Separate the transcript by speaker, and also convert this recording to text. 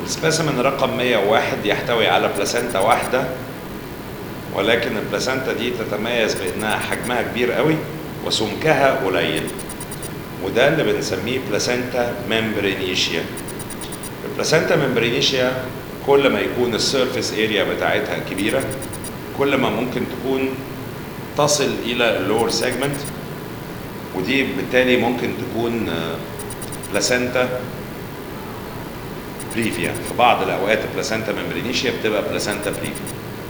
Speaker 1: السبيسيمن رقم 101 يحتوي على بلاسنتا واحدة ولكن البلاسنتا دي تتميز بانها حجمها كبير قوي وسمكها قليل وده اللي بنسميه بلاسنتا ممبرينيشيا البلاسنتا ممبرينيشيا كل ما يكون السيرفيس اريا بتاعتها كبيره كل ما ممكن تكون تصل الى اللور سيجمنت ودي بالتالي ممكن تكون بلاسنتا بريفيا في بعض الاوقات البلاسنتا ممبرينيشيا بتبقى بلاسنتا بريفيا